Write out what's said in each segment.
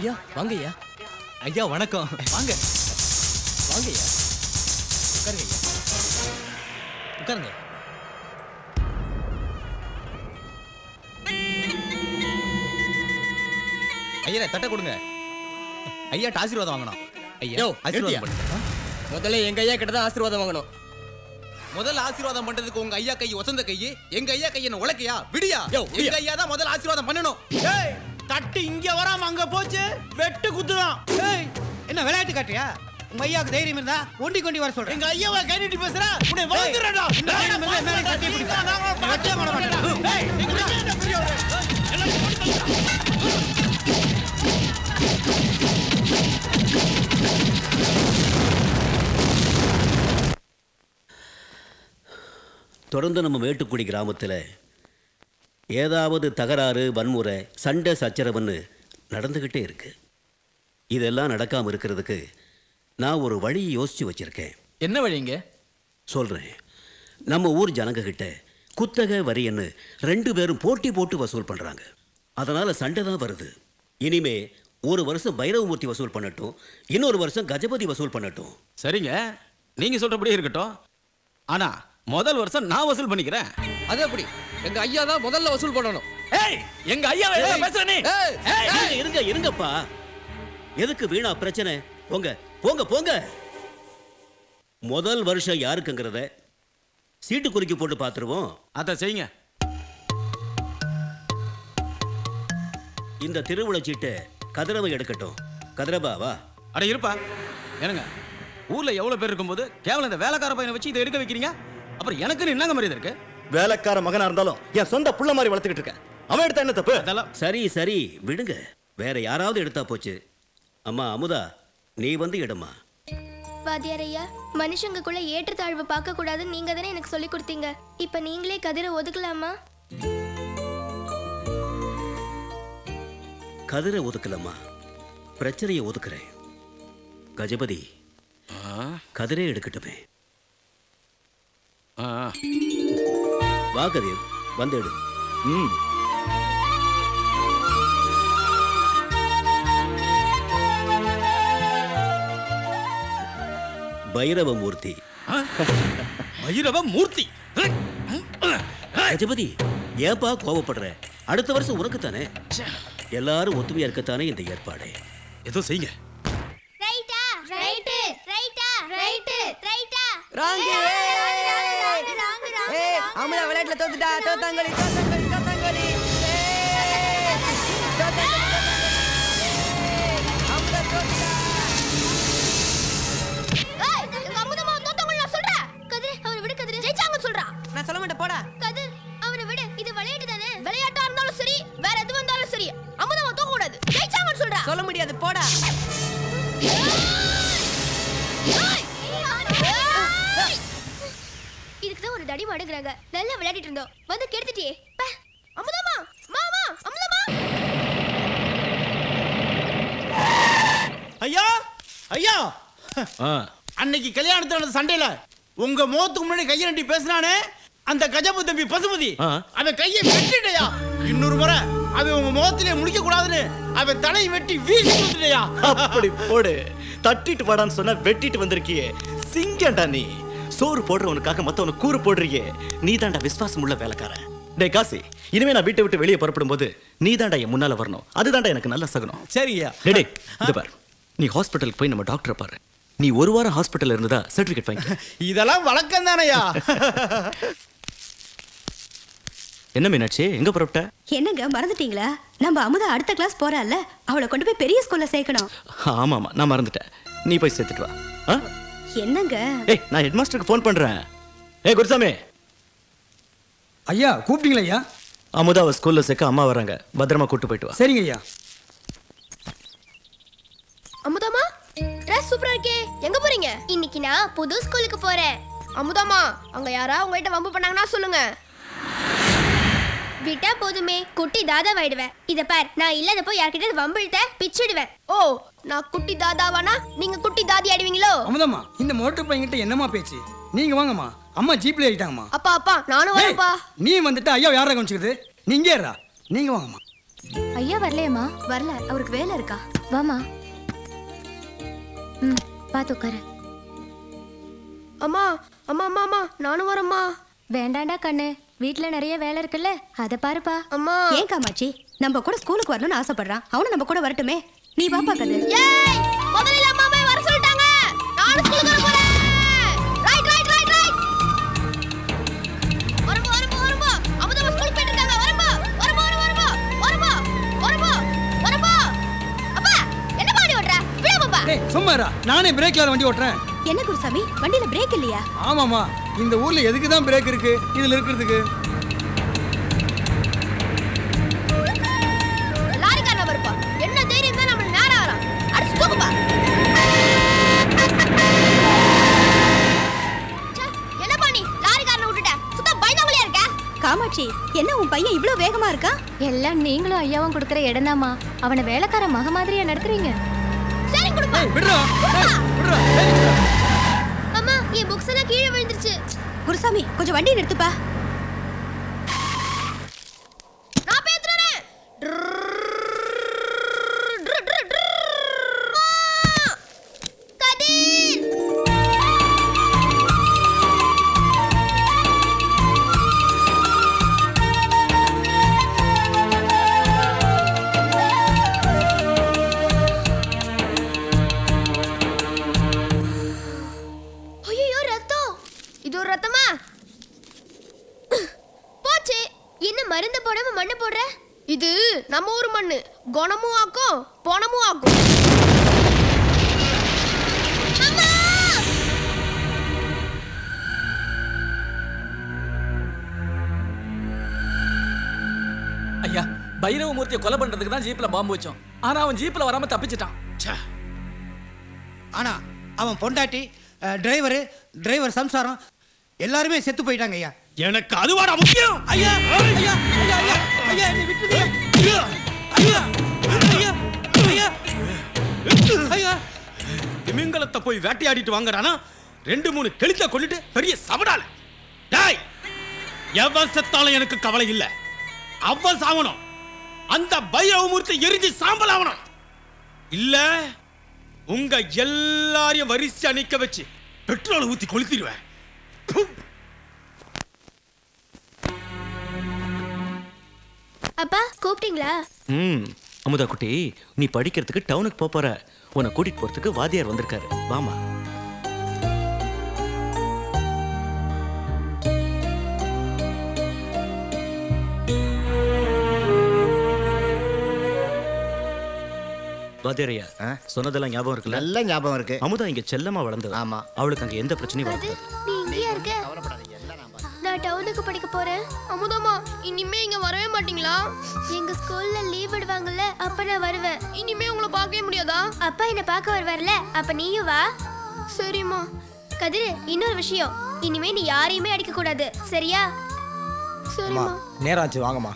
ஐயா வாங்க ஐயா ஐயா வணக்கம் வாங்க வாங்க ஐயா உட்காருங்க ஐயா உட்காருங்க ஐயா தட்டை கொடுங்க ஐயா ஆசீர்வாதம் வாங்கணும் ஐயா யோ, ஆசீர்வாதம் நிறுத்தியா? பண்ணுங்க முதல்ல எங்க ஐயா கிட்ட தான் ஆசீர்வாதம் வாங்கணும் முதல்ல ஆசீர்வாதம் பண்றதுக்கு உங்க ஐயா கை வசந்த கை எங்க ஐயா கை என்ன உலக்கையா விடியா யோ, விடியா. எங்க ஐயா தான் முதல்ல ஆசீர்வாதம் பண்ணணும் ஏய் தட்டு இங்க வராம அங்க போச்சு வெட்டு குத்துதான் ஏய் என்ன விளையாட்டு காட்டியா உங்க ஐயாவுக்கு தைரியம் இருந்தா ஒண்டி கொண்டி வர சொல்றேன் எங்க ஐயாவை கை நீட்டி பேசுற உன்னை வாங்குறடா மேல மேல மேல கட்டி பிடிக்க நான் வெட்டே பண்ண மாட்டேன் ஏய் எங்க ஐயா என்ன பெரியவரு? எல்லாம் போட்டு தொடர்ந்து நம்ம மேட்டுக்குடி கிராமத்தில் ஏதாவது தகராறு வன்முறை சண்டை சச்சரவுன்னு நடந்துக்கிட்டே இருக்கு இதெல்லாம் நடக்காமல் இருக்கிறதுக்கு நான் ஒரு வழி யோசித்து வச்சுருக்கேன் என்ன வழிங்க சொல்கிறேன் நம்ம ஊர் ஜனங்க கிட்ட குத்தகை வரியன்னு ரெண்டு பேரும் போட்டி போட்டு வசூல் பண்ணுறாங்க அதனால் சண்டை தான் வருது இனிமே ஒரு வருஷம் பைரவமூர்த்தி வசூல் பண்ணட்டும் இன்னொரு வருஷம் கஜபதி வசூல் பண்ணட்டும் சரிங்க நீங்க சொல்றபடியே இருக்கட்டும் ஆனா முதல் வருஷம் நான் வசூல் பண்ணிக்கிறேன் அது எப்படி எங்க ஐயா தான் முதல்ல வசூல் பண்ணணும் ஏய் எங்க ஐயா பேசுற நீ ஏய், ஏய், இருங்க, இருங்க இருங்கப்பா எதுக்கு வீணா பிரச்சனை போங்க போங்க போங்க முதல் வருஷம் யாருக்குங்கிறத சீட்டு குலுக்கி போட்டு பார்த்துருவோம் அதை செய்யுங்க இந்த திருவிழா சீட்டை கதிரவை எடுக்கட்டும் கதிரபா வா அட இருப்பா என்னங்க ஊர்ல எவ்வளவு பேர் இருக்கும்போது கேவலம் இந்த வேலைக்கார பையனை வச்சு இதை எடுக்க வைக்கிறீங்க அப்புறம் எனக்குன்னு என்னங்க மரியாதை இருக்கு வேலைக்கார மகனா இருந்தாலும் என் சொந்த புள்ள மாதிரி வளர்த்துக்கிட்டு இருக்கேன் அவன் எடுத்தா என்ன தப்பு அதெல்லாம் சரி சரி விடுங்க வேற யாராவது எடுத்தா போச்சு அம்மா அமுதா நீ வந்து எடுமா வாத்தியார் ஐயா மனுஷங்களுக்குள்ள ஏற்றத்தாழ்வு பார்க்க கூடாதுன்னு நீங்க தானே எனக்கு சொல்லி கொடுத்தீங்க இப்ப நீங்களே கதிரை ஒதுக்கலாமா கதிரை ஒதுக்கலம்மா பிரச்சனையை ஒதுக்குறேன் கஜபதி கதிரே எடுக்கட்டுமே ஆ, ஆ. வா கதிர் வந்து எடு ம் பைரவமூர்த்தி பைரவ மூர்த்தி கஜபதி ஏன்பா கோவப்படுற அடுத்த வருஷம் உனக்கு தானே எல்லாரும் ஒத்துமையா இருக்கத்தானே இந்த ஏற்பாடு ஏதோ செய்யுங்க ரைட்டா ரைட்டு ரைட்டா ரைட்டு ரைட்டா ராங்கு ஏய் அமலா விளையாட்டுல தோத்துட்டா தோத்தாங்கோலி தோத்தாங்கோலி தோத்தாங்கோலி ஏய், தோத்தாங்கோலி, ஏய், அமுதா தோத்துட்டா ஏய் எங்க அமுதமா தோத்தவங்க நான் சொல்றேன் கதிர் அவரை விடு கதிர் ஜெயிச்சாங்க சொல்றா நான் சொல்ல மாட்டேன் போடா கதிர் அவரை விடு இது விளையாட்டு தானே விளையாட்டா இருந்தாலும் சரி வேற எது வந்தாலும் சரி அமுதமா தோக்க கூடாது ஜெயிச்சாங்கன்னு சொல்றா சொல்ல முடியாது போடா இதுக்கு தான் ஒரு தடி மாடுங்கிறாங்க நல்லா விளையாடிட்டு இருந்தோம் வந்து கெடுத்துட்டியே பே. அமுதமா மாமா அமுதமா ஐயா ஐயா ஆ. அன்னைக்கு கல்யாணத்துல நடந்த சண்டையில உங்க முகத்துக்கு முன்னாடி கையை நட்டி பேசினானே அந்த கஜபு தம்பி பசுமதி ஆ. அவன் கையை வெட்டிட்டயா இன்னொரு முறை அவன் உங்க முகத்திலே முடிக்க கூடாதுன்னு அவன் தலையை வெட்டி வீசி கொடுத்துட்டயா அப்படி போடு தட்டிட்டு வாடான்னு சொன்னா வெட்டிட்டு வந்திருக்கியே சிங்கம்டா நீ சோறு போடுறவனுக்காக மத்தவனு கூறு போடுறியே நீ தாண்டா விசுவாசம் உள்ள வேலைக்காரன் டேய் காசி இனிமே நான் வீட்டை விட்டு வெளியே புறப்படும் போது நீ தாண்டா என் முன்னால வரணும் அதுதான்டா எனக்கு நல்ல சகுனம் சரியா டேய் டேய், இது பார் நீ ஹாஸ்பிட்டலுக்கு போய் நம்ம டாக்டரை பாரு நீ ஒரு வாரம் ஹாஸ்பிட்டல்ல இருந்ததா சர்டிபிகேட் வாங்கி இதெல்லாம் வழக்கம் தானையா என்ன மீனாட்சி எங்க புறப்பட்ட என்னங்க மறந்துட்டீங்களா நம்ம அமுதா அடுத்த கிளாஸ் போறால அவளை கொண்டு போய் பெரிய ஸ்கூல்ல சேர்க்கணும் ஆமா ஆமா நான் மறந்துட்டேன் நீ போய் சேர்த்துட்டு வா ஆ? என்னங்க ஏய் நான் ஹெட் மாஸ்டருக்கு ஃபோன் பண்றேன் ஏய் குருசாமி ஐயா கூப்பிட்டீங்களா ஐயா அமுதாவை ஸ்கூல்ல சேர்க்க அம்மா வராங்க பத்திரமா கூட்டு போயிட்டு வா சரிங்க ஐயா அமுதாமா ட்ரெஸ் சூப்பரா இருக்கே எங்க போறீங்க இன்னைக்கு நான் புது ஸ்கூலுக்கு போறேன் அமுதாமா அங்க யாரா உங்ககிட்ட வம்பு பண்ணாங்கன்னா சொல்லுங்க விட்டா போதுமே குட்டி தாதா வாயிடுவேன் இத பார் நான் இல்லாதப்போ யார்கிட்ட வம்பு இழுத்த பிச்சிடுவேன் ஓ நான் குட்டி தாதாவானா நீங்க குட்டி தாதி ஆடுவீங்களோ அமுதம்மா இந்த மோட்டர் பையன்கிட்ட என்னம்மா பேச்சு நீங்க வாங்கம்மா அம்மா ஜீப்ல ஏறிட்டாங்கம்மா அப்பா அப்பா நானும் ஏய், வரேன்ப்பா நீ வந்துட்டு ஐயா யாரை கவனிச்சுக்கிறது நீங்க ஏறா நீங்க வாங்கம்மா ஐயா வரலையம்மா வரல அவருக்கு வேலை இருக்கா வாமா ம் பார்த்து உட்காரு அம்மா அம்மா அம்மா அம்மா நானும் வரேம்மா வேண்டாண்டா கண்ணு வீட்ல நிறைய வேலை இருக்குல்ல அதை பாருப்பா அம்மா ஏன் காமாட்சி நம்ம கூட ஸ்கூலுக்கு வரணும்னு ஆசைப்படுறான் அவனும் நம்ம கூட வரட்டுமே நீ வாப்பா கதிர் ஏய் முதல்ல அம்மா வர சொல்லிட்டாங்க நானும் ஸ்கூலுக்கு வர போறேன் ரைட் ரைட் ரைட் ரைட் வரம்போ வரம்போ வரம்போ அமுதா ஸ்கூலுக்கு போயிட்டு இருக்காங்க வரம்போ வரம்போ வரம்போ வரம்போ வரம்போ வரம்போ அப்பா என்ன பாடி ஓட்ற விடு பாப்பா டேய் சும்மா இருடா. நானே பிரேக்ல வண்டி ஓட்டுறேன் என்ன குருசாமி வண்டியில பிரேக் இல்லையா ஆமாமா இந்த ஊர்ல எதுக்கு தான் பிரேக் இருக்கு இதுல இருக்கிறதுக்கு லாரிக்காரன வருப்பா என்ன தைரியம் தான் நம்ம நேரா வரான் அடிச்சு தூக்குப்பா ச்சே, என்னப்பா நீ லாரிக்காரனை விட்டுட்ட சுத்த பயந்தாமலியா இருக்க காமாட்சி என்ன உன் பையன் இவ்ளோ வேகமா இருக்கா எல்லாம் நீங்களும் ஐயாவும் கொடுக்குற இடம்தாம்மா அவனை வேலைக்கார மக மாதிரியா நடத்துறீங்க சரி கொடுப்பா விடுறா கொடுப்பா. விடுறா ஏய், விடுறா. அம்மா என் புக்ஸ் எல்லாம் கீழே விழுந்துருச்சு குருசாமி கொஞ்சம் வண்டி நிறுத்துப்பா நான் பேத்துறேன் கதிர் ஐயோ ரத்தம் இது ஒரு ரத்தமா போச்சு என்ன மருந்து போடாம மண்ணு போடுற இது நம்ம ஊர் மண்ணு குணமும் ஆக்கும் பணமும் ஆக்கும் அம்மா! ஐயா பைரவமூர்த்தியை கொலை பண்றதுக்கு தான் ஜீப்ல பாம்பு வச்சோம் ஆனா அவன் ஜீப்ல வராம தப்பிச்சிட்டான் ஆனா அவன் பொண்டாட்டி டிரைவர் டிரைவர் சம்சாரம் எல்லாருமே செத்து போயிட்டாங்க ஐயா எனக்கு அதுவாடா முக்கியம் ஐயா ஐயா ஐயா ஐயா ஐயா என்னை விட்டுருங்க ஐயா ஐயா ஐயா ஐயா ஐயா திமிங்கலத்தை போய் வேட்டையாடிட்டு வாங்கறானா ரெண்டு மூணு கெளுத்த கொண்டுட்டு பெரிய சவடால டேய் எவன் செத்தாலும் எனக்கு கவலை இல்ல அவன் சாவணும் அந்த பைரவமூர்த்தி எரிஞ்சு சாம்பல் ஆகணும் இல்ல உங்க எல்லாரையும் வரிசை நிக்க வச்சு பெட்ரோல் ஊத்தி கொளுத்திடுவேன் அப்பா கூப்பிட்டீங்களா ம் அமுதா குட்டி நீ படிக்கிறதுக்கு டவுனுக்கு போப் போற உன்னை கூட்டிட்டு போறதுக்கு வாத்தியார் வந்திருக்காரு வாமா வாத்தியாரையா சொன்னதெல்லாம் ஞாபகம் இருக்குல்ல நல்ல ஞாபகம் இருக்கு அமுதா இங்க செல்லமா வளர்ந்தது ஆமா அவளுக்கு அங்க எந்த பிரச்சனையும் அது வராது நீ இங்கேயா இருக்க நான் டவுனுக்கு படிக்க போறேன் அமுதம்மா இனிமே இங்க வரவே மாட்டீங்களா எங்க ஸ்கூல்ல லீவ் விடுவாங்கல்ல அப்ப நான் வருவேன் இனிமே உங்களை பார்க்கவே முடியாதா அப்பா என்ன பார்க்க வருவார்ல அப்ப நீயும் வா சரிம்மா கதிர் இன்னொரு விஷயம் இனிமே நீ யாரையுமே அடிக்க கூடாது சரியா சரிம்மா நேரம் ஆச்சு வாங்கம்மா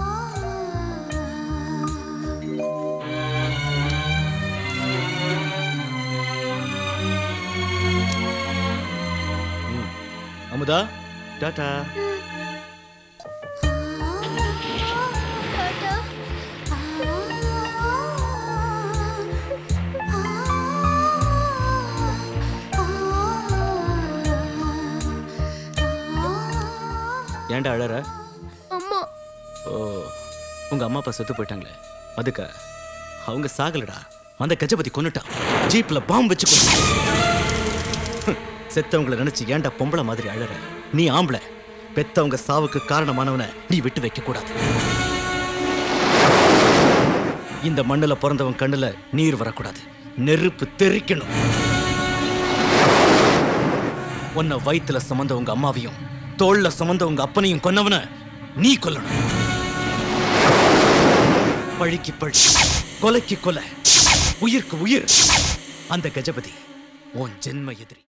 அமுதா டாடா டாடா. ஏன்டா அழற அம்மா ஓ உங்க அம்மா அப்பா செத்து போயிட்டாங்களே அதுக்கு அவங்க சாகலடா அந்த கஜபதி கொன்னுட்டான் ஜீப்ல பாம்பு வச்சு கொண்டு செத்தவங்கள நினைச்சு ஏன்டா பொம்பளை மாதிரி அழற நீ ஆம்பளை பெத்தவங்க சாவுக்கு காரணமானவனை நீ விட்டு வைக்க கூடாது இந்த மண்ணுல பிறந்தவன் கண்ணுல நீர் வரக்கூடாது நெருப்பு தெறிக்கணும் உன்னை வயித்துல சுமந்த உங்க அம்மாவையும் தோல்ல சுமந்த உங்க அப்பனையும் கொன்னவன நீ கொல்லணும் பழிக்கு பழி கொலைக்கு கொலை உயிருக்கு உயிர் அந்த கஜபதி உன் ஜென்ம எதிரி